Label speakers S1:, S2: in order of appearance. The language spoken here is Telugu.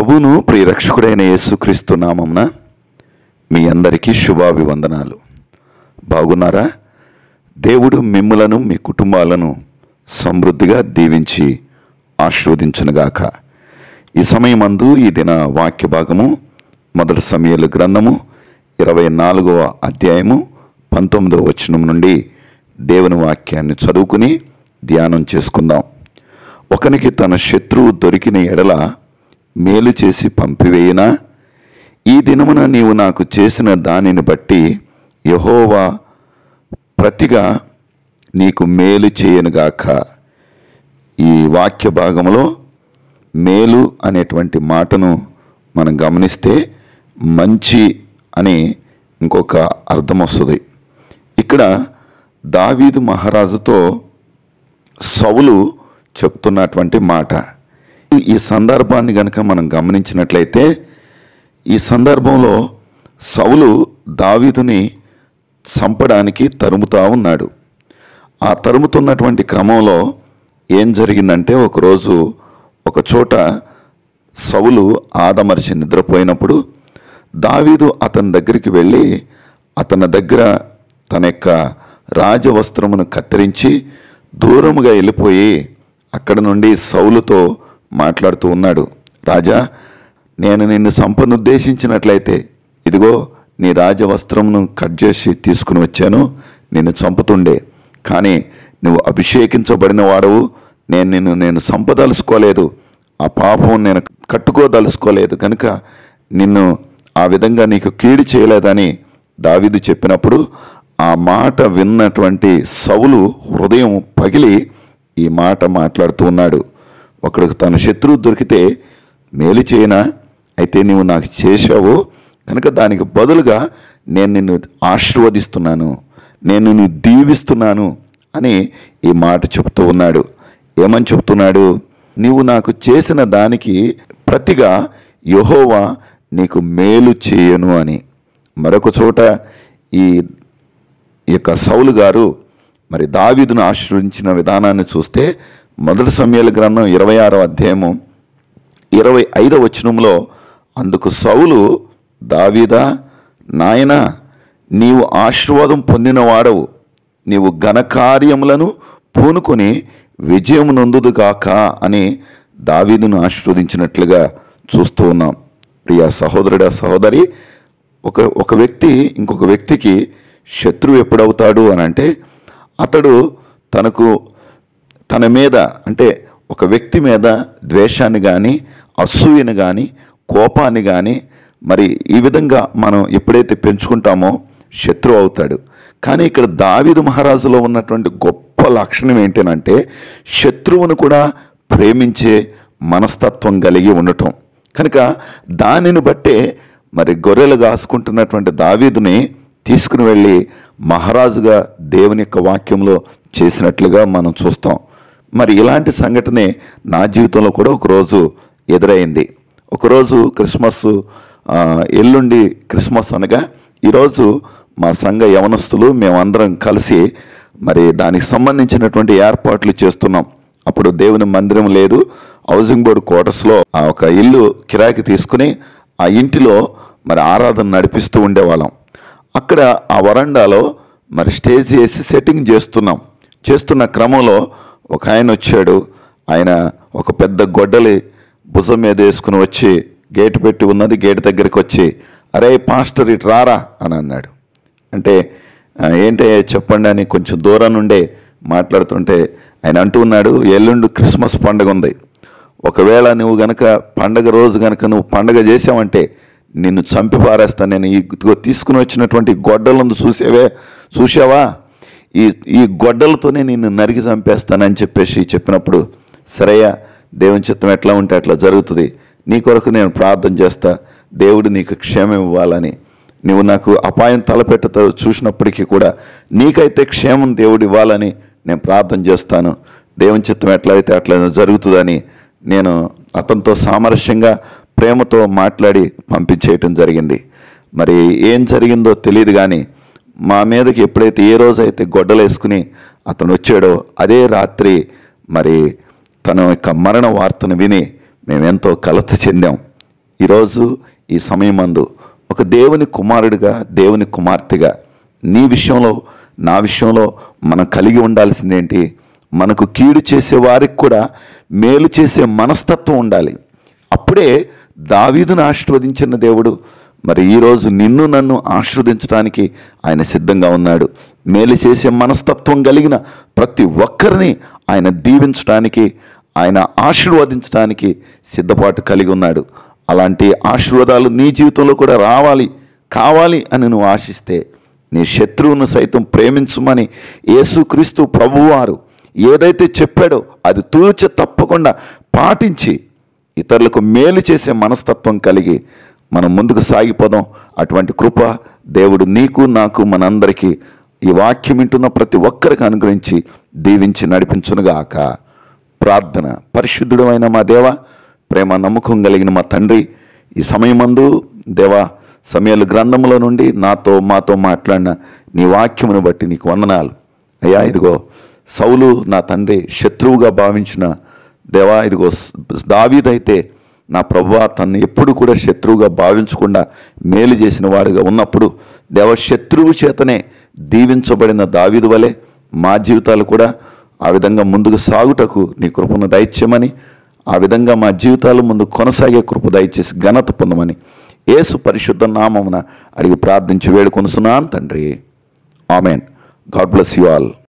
S1: ప్రభువును ప్రియరక్షకుడైన యేసుక్రీస్తు నామమున మీ అందరికీ శుభాభివందనాలు బాగున్నారా దేవుడు మిమ్ములను మీ కుటుంబాలను సమృద్ధిగా దీవించి ఆశీర్వదించునుగాక ఈ సమయమందు ఈ దిన వాక్య భాగము మొదటి సమయాల గ్రంథము ఇరవై నాలుగవ అధ్యాయము పంతొమ్మిదవ వచనం నుండి దేవుని వాక్యాన్ని చదువుకుని ధ్యానం చేసుకుందాం ఒకనికి తన శత్రువు దొరికిన ఎడల మేలు చేసి పంపివేయినా ఈ దినమున నీవు నాకు చేసిన దానిని బట్టి యహోవా ప్రతిగా నీకు మేలు చేయనుగాక ఈ వాక్య భాగంలో మేలు అనేటువంటి మాటను మనం గమనిస్తే మంచి అని ఇంకొక అర్థం వస్తుంది ఇక్కడ దావీదు మహారాజుతో సౌలు చెప్తున్నటువంటి మాట ఈ- ఈ సందర్భాన్ని గనక మనం గమనించినట్లయితే ఈ సందర్భంలో సౌలు దావీదుని చంపడానికి తరుముతా ఉన్నాడు ఆ తరుముతున్నటువంటి క్రమంలో ఏం జరిగిందంటే ఒకరోజు ఒక చోట సౌలు ఆదమరిచి నిద్రపోయినప్పుడు దావీదు అతని దగ్గరికి వెళ్ళి అతని దగ్గర తన యొక్క రాజవస్త్రమును కత్తిరించి దూరముగా వెళ్ళిపోయి అక్కడ నుండి సౌలుతో మాట్లాడుతూ ఉన్నాడు రాజా నేను నిన్ను సంపనుద్దేశించినట్లయితే ఇదిగో నీ రాజవస్త్రమును కట్ చేసి తీసుకుని వచ్చాను నిన్ను చంపుతుండే కానీ నువ్వు అభిషేకించబడిన వాడవు నేను నిన్ను నేను సంపదలుచుకోలేదు ఆ పాపం నేను కట్టుకోదలుచుకోలేదు కనుక నిన్ను ఆ విధంగా నీకు కీడు చేయలేదని దావీదు చెప్పినప్పుడు ఆ మాట విన్నటువంటి సౌలు హృదయం పగిలి ఈ మాట మాట్లాడుతూ ఉన్నాడు ఒకడికి తన శత్రువు దొరికితే మేలు చేయనా అయితే నీవు నాకు చేశావు కనుక దానికి బదులుగా నేను నిన్ను ఆశీర్వదిస్తున్నాను నేను నిన్ను దీవిస్తున్నాను అని ఈ మాట చెప్తూ ఉన్నాడు ఏమని చెప్తున్నాడు నీవు నాకు చేసిన దానికి ప్రతిగా యెహోవా నీకు మేలు చేయను అని మరొక చోట ఈ ఈ యొక్క సౌలు గారు మరి దావీదును ఆశ్రయించిన విధానాన్ని చూస్తే మొదటి సమయాల గ్రంథం ఇరవై ఆరో అధ్యాయము ఇరవై ఐదవ వచనంలో అందుకు సౌలు దావీదా నాయనా నీవు ఆశీర్వాదం పొందిన వాడవు నీవు ఘనకార్యములను పూనుకొని విజయం నొందుదుగాక అని దావీదును ఆశీర్వదించినట్లుగా చూస్తూ ఉన్నాం ప్రియ సహోదరుడా సహోదరి ఒక ఒక వ్యక్తి ఇంకొక వ్యక్తికి శత్రువు ఎప్పుడవుతాడు అని అంటే అతడు తనకు తన మీద అంటే ఒక వ్యక్తి మీద ద్వేషాన్ని కానీ అసూయను కానీ కోపాన్ని కానీ మరి ఈ విధంగా మనం ఎప్పుడైతే పెంచుకుంటామో శత్రువు అవుతాడు కానీ ఇక్కడ దావీదు మహారాజులో ఉన్నటువంటి గొప్ప లక్షణం ఏంటంటే శత్రువును కూడా ప్రేమించే మనస్తత్వం కలిగి ఉండటం కనుక దానిని బట్టే మరి గొర్రెలు కాసుకుంటున్నటువంటి దావీదుని తీసుకుని వెళ్ళి మహారాజుగా దేవుని యొక్క వాక్యంలో చేసినట్లుగా మనం చూస్తాం మరి ఇలాంటి సంఘటనే నా జీవితంలో కూడా ఒకరోజు ఎదురైంది ఒకరోజు క్రిస్మస్ ఆ, ఎల్లుండి క్రిస్మస్ అనగా ఈరోజు మా సంఘ యవనస్తులు మేమందరం కలిసి మరి దానికి సంబంధించినటువంటి ఏర్పాట్లు చేస్తున్నాం అప్పుడు దేవుని మందిరం లేదు హౌసింగ్ బోర్డు క్వార్టర్స్లో ఆ ఒక ఇల్లు కిరాయికి తీసుకుని ఆ ఇంటిలో మరి ఆరాధన నడిపిస్తూ ఉండేవాళ్ళం అక్కడ ఆ వరండాలో మరి స్టేజ్ వేసి సెట్టింగ్ చేస్తున్నాం చేస్తున్న క్రమంలో ఒక ఆయన వచ్చాడు ఆయన ఒక పెద్ద గొడ్డలి భుజం మీద వేసుకుని వచ్చి గేటు పెట్టి ఉన్నది గేటు దగ్గరికి వచ్చి అరే పాస్టర్ ఇటు రారా అని అన్నాడు అంటే "ఆ, ఏంటి చెప్పండి అని కొంచెం దూరం నుండే మాట్లాడుతుంటే ఆయన అంటూ ఉన్నాడు ఎల్లుండి క్రిస్మస్ పండుగ ఉంది ఒకవేళ నువ్వు గనక పండగ రోజు గనక నువ్వు పండగ చేసావంటే నిన్ను చంపి పారేస్తాను నేను ఈ ఇదిగో తీసుకుని వచ్చినటువంటి గొడ్డలను చూసేవే చూసావా ఈ ఈ గొడ్డలతోనే నిన్ను నరికి చంపేస్తానని చెప్పేసి చెప్పినప్పుడు సరయ్యా దేవుని చిత్తం ఎట్లా ఉంటే అట్లా జరుగుతుంది నీ కొరకు నేను ప్రార్థన చేస్తా దేవుడు నీకు క్షేమం ఇవ్వాలని నువ్వు నాకు అపాయం తలపెట్టతో చూసినప్పటికీ కూడా నీకైతే క్షేమం దేవుడు ఇవ్వాలని నేను ప్రార్థన చేస్తాను దేవుని చిత్తం ఎట్లా అయితే అట్లా జరుగుతుందని నేను అతనితో సామరస్యంగా ప్రేమతో మాట్లాడి పంపించేయటం జరిగింది మరి ఏం జరిగిందో తెలియదు కానీ మా మీదకి ఎప్పుడైతే ఏ రోజైతే గొడ్డలు వేసుకుని అతను వచ్చాడో అదే రాత్రి మరి తన యొక్క మరణ వార్తను విని మేము ఎంతో కలత చెందాం ఈరోజు ఈ సమయమందు ఒక దేవుని కుమారుడిగా దేవుని కుమార్తెగా నీ విషయంలో నా విషయంలో మనం కలిగి ఉండాల్సిందేంటి మనకు కీడు చేసే వారికి కూడా మేలు చేసే మనస్తత్వం ఉండాలి అప్పుడే దావీదును ఆశీర్వదించిన దేవుడు మరి ఈరోజు నిన్ను నన్ను ఆశీర్వదించడానికి ఆయన సిద్ధంగా ఉన్నాడు మేలు చేసే మనస్తత్వం కలిగిన ప్రతి ఒక్కరిని ఆయన దీవించడానికి ఆయన ఆశీర్వదించడానికి సిద్ధపాటు కలిగి ఉన్నాడు అలాంటి ఆశీర్వాదాలు నీ జీవితంలో కూడా రావాలి కావాలి అని నువ్వు ఆశిస్తే నీ శత్రువును సైతం ప్రేమించమని యేసుక్రీస్తు ప్రభువారు ఏదైతే చెప్పాడో అది తూచ తప్పకుండా పాటించి ఇతరులకు మేలు చేసే మనస్తత్వం కలిగి మనం ముందుకు సాగిపోదాం అటువంటి కృప దేవుడు నీకు నాకు మనందరికీ ఈ వాక్యం వింటున్న ప్రతి ఒక్కరికి అనుగ్రహించి దీవించి నడిపించునుగాక ప్రార్థన పరిశుద్ధుడు అయిన మా దేవ ప్రేమ నమ్మకం కలిగిన మా తండ్రి ఈ సమయమందు దేవా సమయాలు గ్రంథముల నుండి నాతో మాతో మాట్లాడిన నీ వాక్యమును బట్టి నీకు వందనాలు అయ్యా ఇదిగో సౌలు నా తండ్రి శత్రువుగా భావించిన దేవా ఇదిగో దావీదైతే నా ప్రభువా తను ఎప్పుడు కూడా శత్రువుగా భావించకుండా మేలు చేసిన వాడుగా ఉన్నప్పుడు దేవ శత్రువు చేతనే దీవించబడిన దావీదు వలె మా జీవితాలు కూడా ఆ విధంగా ముందుకు సాగుటకు నీ కృపను దయచేయమని ఆ విధంగా మా జీవితాలు ముందు కొనసాగే కృప దయచేసి ఘనత పొందమని యేసు పరిశుద్ధ నామమున అడిగి ప్రార్థించి వేడుకొనుసున్నాను తండ్రి amen God bless you all